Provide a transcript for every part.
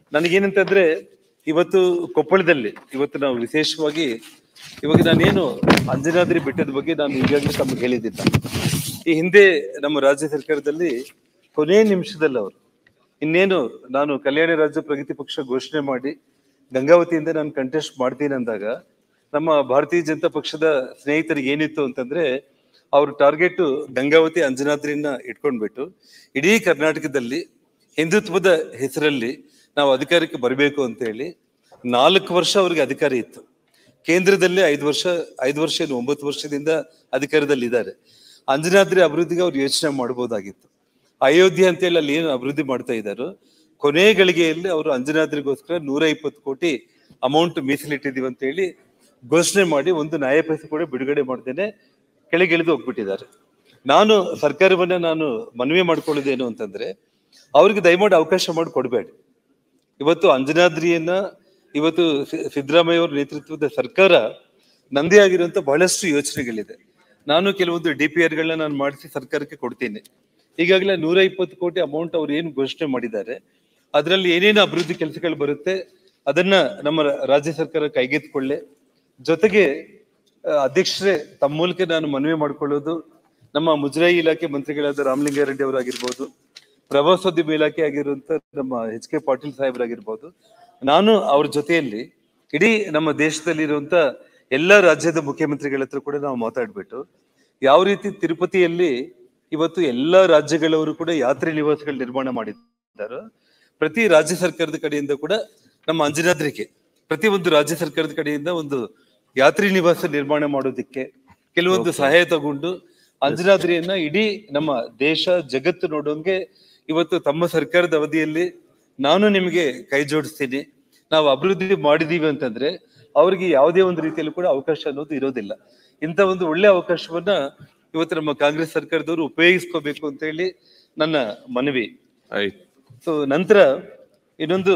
ನನಗೇನಂತಂದ್ರೆ ಇವತ್ತು ಕೊಪ್ಪಳದಲ್ಲಿ ಇವತ್ತು ನಾವು ವಿಶೇಷವಾಗಿ ಇವಾಗ ನಾನೇನು ಅಂಜನಾದ್ರಿ ಬೆಟ್ಟದ ಬಗ್ಗೆ ನಾನು ಈಗಾಗಲೇ ತಮಗೆ ಹೇಳಿದ್ದಿಲ್ಲ ಈ ಹಿಂದೆ ನಮ್ಮ ರಾಜ್ಯ ಸರ್ಕಾರದಲ್ಲಿ ಕೊನೆ ನಿಮಿಷದಲ್ಲಿ ಅವರು ಇನ್ನೇನು ನಾನು ಕಲ್ಯಾಣ ರಾಜ್ಯ ಪ್ರಗತಿ ಪಕ್ಷ ಘೋಷಣೆ ಮಾಡಿ ಗಂಗಾವತಿಯಿಂದ ನಾನು ಕಂಟೆಸ್ಟ್ ಮಾಡ್ತೀನಿ ಅಂದಾಗ ನಮ್ಮ ಭಾರತೀಯ ಜನತಾ ಪಕ್ಷದ ಸ್ನೇಹಿತರಿಗೆ ಏನಿತ್ತು ಅಂತಂದ್ರೆ ಅವ್ರ ಟಾರ್ಗೆಟ್ ಗಂಗಾವತಿ ಅಂಜನಾದ್ರಿನ ಇಟ್ಕೊಂಡ್ಬಿಟ್ಟು ಇಡೀ ಕರ್ನಾಟಕದಲ್ಲಿ ಹಿಂದುತ್ವದ ಹೆಸರಲ್ಲಿ ನಾವು ಅಧಿಕಾರಕ್ಕೆ ಬರಬೇಕು ಅಂತ ಹೇಳಿ ನಾಲ್ಕು ವರ್ಷ ಅವ್ರಿಗೆ ಅಧಿಕಾರ ಇತ್ತು ಕೇಂದ್ರದಲ್ಲಿ ಐದು ವರ್ಷ ಐದು ವರ್ಷ ಏನು ಒಂಬತ್ತು ವರ್ಷದಿಂದ ಅಧಿಕಾರದಲ್ಲಿ ಇದ್ದಾರೆ ಅಂಜನಾದ್ರಿ ಅಭಿವೃದ್ಧಿಗೆ ಅವ್ರು ಯೋಚನೆ ಮಾಡ್ಬೋದಾಗಿತ್ತು ಅಯೋಧ್ಯೆ ಅಂತೇಳಿ ಅಲ್ಲಿ ಏನು ಅಭಿವೃದ್ಧಿ ಮಾಡ್ತಾ ಇದ್ದಾರೋ ಕೊನೆ ಗಳಿಗೆಯಲ್ಲಿ ಅವರು ಅಂಜನಾದ್ರಿಗೋಸ್ಕರ ನೂರ ಇಪ್ಪತ್ತು ಕೋಟಿ ಅಮೌಂಟ್ ಮೀಸಲಿಟ್ಟಿದೀವಿ ಅಂತ ಹೇಳಿ ಘೋಷಣೆ ಮಾಡಿ ಒಂದು ನ್ಯಾಯ ಪೈಸೆ ಕೂಡ ಬಿಡುಗಡೆ ಮಾಡ್ದೇನೆ ಕೆಳಗಿಳಿದು ಹೋಗ್ಬಿಟ್ಟಿದ್ದಾರೆ ನಾನು ಸರ್ಕಾರವನ್ನ ನಾನು ಮನವಿ ಮಾಡ್ಕೊಳ್ಳೋದೇನು ಅಂತಂದ್ರೆ ಅವ್ರಿಗೆ ದಯಮಾಡಿ ಅವಕಾಶ ಮಾಡಿ ಕೊಡಬೇಡಿ ಇವತ್ತು ಅಂಜನಾದ್ರಿಯನ್ನ ಇವತ್ತು ಸಿ- ಸಿದ್ದರಾಮಯ್ಯ ಅವರ ನೇತೃತ್ವದ ಸರ್ಕಾರ ನಂದೇ ಆಗಿರುವಂತ ಬಹಳಷ್ಟು ಯೋಚನೆಗಳಿದೆ ನಾನು ಕೆಲವೊಂದು ಡಿ ಪಿ ಆರ್ಗಳನ್ನ ನಾನು ಮಾಡಿಸಿ ಸರ್ಕಾರಕ್ಕೆ ಕೊಡ್ತೀನಿ ಈಗಾಗಲೇ ನೂರ ಇಪ್ಪತ್ತು ಕೋಟಿ ಅಮೌಂಟ್ ಅವ್ರು ಏನು ಘೋಷಣೆ ಮಾಡಿದ್ದಾರೆ ಅದರಲ್ಲಿ ಏನೇನು ಅಭಿವೃದ್ಧಿ ಕೆಲಸಗಳು ಬರುತ್ತೆ ಅದನ್ನ ನಮ್ಮ ರಾ- ರಾಜ್ಯ ಸರ್ಕಾರ ಕೈಗೆತ್ತಿಕೊಳ್ಳೆ ಜೊತೆಗೆ ಆ, ಅಧ್ಯಕ್ಷರೇ ತಮ್ಮ ಮೂಲಕ ನಾನು ಮನವಿ ಮಾಡ್ಕೊಳ್ಳೋದು ನಮ್ಮ ಮುಜರಾಯಿ ಇಲಾಖೆ ಮಂತ್ರಿಗಳಾದ ರಾಮಲಿಂಗಾರೆಡ್ಡಿ ಅವರಾಗಿರ್ಬೋದು ಪ್ರವಾಸೋದ್ಯಮ ಇಲಾಖೆ ಆಗಿರುವಂತ ನಮ್ಮ ಎಚ್ ಕೆ ಪಾಟೀಲ್ ಸಾಹೇಬರಾಗಿರ್ಬೋದು ನಾನು ಅವ್ರ ಜೊತೆಯಲ್ಲಿ ಇಡೀ ನಮ್ಮ ದೇಶದಲ್ಲಿರುವಂತ ಎಲ್ಲ ರಾಜ್ಯದ ಮುಖ್ಯಮಂತ್ರಿಗಳ ಹತ್ರ ಕೂಡ ನಾವು ಮಾತಾಡ್ಬಿಟ್ಟು ಯಾವ ರೀತಿ ತಿರುಪತಿಯಲ್ಲಿ ಇವತ್ತು ಎಲ್ಲಾ ರಾಜ್ಯಗಳವರು ಕೂಡ ಯಾತ್ರೆ ನಿವಾಸಗಳ ನಿರ್ಮಾಣ ಮಾಡಿದ್ದಾರೆ ಪ್ರತಿ ರಾಜ್ಯ ಸರ್ಕಾರದ ಕಡೆಯಿಂದ ಕೂಡ ನಮ್ಮ ಅಂಜನಾದ್ರಿಗೆ ಪ್ರತಿ ಒಂದು ರಾಜ್ಯ ಸರ್ಕಾರದ ಕಡೆಯಿಂದ ಒಂದು ಯಾತ್ರಿ ನಿವಾಸ ನಿರ್ಮಾಣ ಮಾಡೋದಿಕ್ಕೆ ಕೆಲವೊಂದು ಸಹಾಯ ತಗೊಂಡು ಅಂಜನಾದ್ರಿಯನ್ನ ಇಡೀ ನಮ್ಮ ದೇಶ ಜಗತ್ತು ನೋಡೋಂಗೆ ಇವತ್ತು ತಮ್ಮ ಸರ್ಕಾರದ ಅವಧಿಯಲ್ಲಿ ನಾನು ನಿಮಗೆ ಕೈ ಜೋಡಿಸ್ತೀನಿ ನಾವು ಅಭಿವೃದ್ಧಿ ಮಾಡಿದೀವಿ ಅಂತಂದ್ರೆ ಅವ್ರಿಗೆ ಯಾವುದೇ ಒಂದು ರೀತಿಯಲ್ಲಿ ಕೂಡ ಅವಕಾಶ ಅನ್ನೋದು ಇರೋದಿಲ್ಲ ಇಂಥ ಒಂದು ಒಳ್ಳೆ ಅವಕಾಶವನ್ನ ಇವತ್ತು ನಮ್ಮ ಕಾಂಗ್ರೆಸ್ ಸರ್ಕಾರದವರು ಉಪಯೋಗಿಸ್ಕೋಬೇಕು ಅಂತ ಹೇಳಿ ನನ್ನ ಮನವಿ ಆಯ್ತು ಸೊ ನಂತರ ಇನ್ನೊಂದು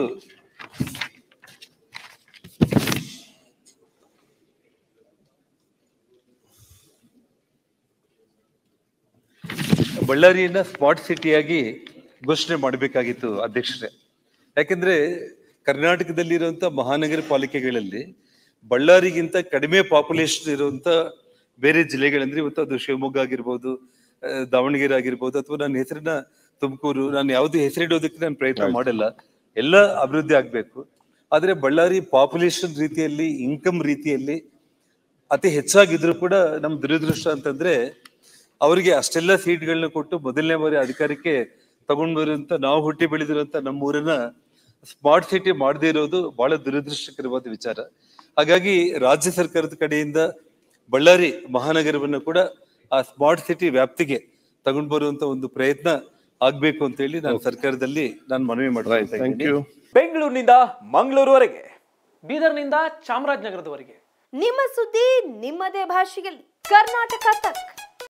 ಬಳ್ಳಾರಿಯನ್ನ ಸ್ಮಾರ್ಟ್ ಸಿಟಿಯಾಗಿ ಘೋಷಣೆ ಮಾಡಬೇಕಾಗಿತ್ತು ಅಧ್ಯಕ್ಷರೇ ಯಾಕೆಂದ್ರೆ ಕರ್ನಾಟಕದಲ್ಲಿರುವಂತ ಮಹಾನಗರ ಪಾಲಿಕೆಗಳಲ್ಲಿ ಬಳ್ಳಾರಿಗಿಂತ ಕಡಿಮೆ ಪಾಪ್ಯುಲೇಷನ್ ಇರುವಂತ ಬೇರೆ ಜಿಲ್ಲೆಗಳಂದ್ರೆ ಇವತ್ತು ಅದು ಶಿವಮೊಗ್ಗ ಆಗಿರ್ಬೋದು ಆ, ದಾವಣಗೆರೆ ಆಗಿರ್ಬೋದು ಅಥವಾ ನನ್ನ ಹೆಸರನ್ನ ತುಮಕೂರು ನಾನು ಯಾವ್ದು ಹೆಸರಿಡೋದಕ್ಕೆ ನಾನು ಪ್ರಯತ್ನ ಮಾಡಲ್ಲ ಎಲ್ಲ ಅಭಿವೃದ್ಧಿ ಆಗ್ಬೇಕು ಆದ್ರೆ ಬಳ್ಳಾರಿ ಪಾಪ್ಯುಲೇಷನ್ ರೀತಿಯಲ್ಲಿ ಇನ್ಕಮ್ ರೀತಿಯಲ್ಲಿ ಅತಿ ಹೆಚ್ಚಾಗಿದ್ರು ಕೂಡ ನಮ್ ದುರದೃಷ್ಟ ಅಂತಂದ್ರೆ ಅವರಿಗೆ ಅಷ್ಟೆಲ್ಲ ಸೀಟ್ಗಳನ್ನ ಕೊಟ್ಟು ಮೊದಲನೇ ಬಾರಿ ಅಧಿಕಾರಕ್ಕೆ ತಗೊಂಡ್ ಬರುವಂತ ನಾವು ಹುಟ್ಟಿ ಬೆಳೆದಿರುವಂತ ನಮ್ಮ ಊರನ್ನ ಸ್ಮಾರ್ಟ್ ಸಿಟಿ ಮಾಡದೇ ಇರೋದು ಬಹಳ ದುರದೃಷ್ಟಕರವಾದ ವಿಚಾರ ಹಾಗಾಗಿ ರಾಜ್ಯ ಸರ್ಕಾರದ ಕಡೆಯಿಂದ ಬಳ್ಳಾರಿ ಮಹಾನಗರವನ್ನು ಕೂಡ ಆ ಸ್ಮಾರ್ಟ್ ಸಿಟಿ ವ್ಯಾಪ್ತಿಗೆ ತಗೊಂಡ್ ಬರುವಂತ ಒಂದು ಪ್ರಯತ್ನ ಆಗ್ಬೇಕು ಅಂತ ಹೇಳಿ ನಾನು ಸರ್ಕಾರದಲ್ಲಿ ನಾನು ಮನವಿ ಮಾಡ್ತಾ ಥ್ಯಾಂಕ್ ಇದ್ದೀನಿ ಯು ಬೆಂಗಳೂರಿನಿಂದ ಮಂಗಳೂರುವರೆಗೆ ಬೀದರ್ನಿಂದ ಚಾಮರಾಜನಗರದವರೆಗೆ ನಿಮ್ಮ ಸುದ್ದಿ ನಿಮ್ಮದೇ ಭಾಷೆಯಲ್ಲಿ ಕರ್ನಾಟಕ ತಕ್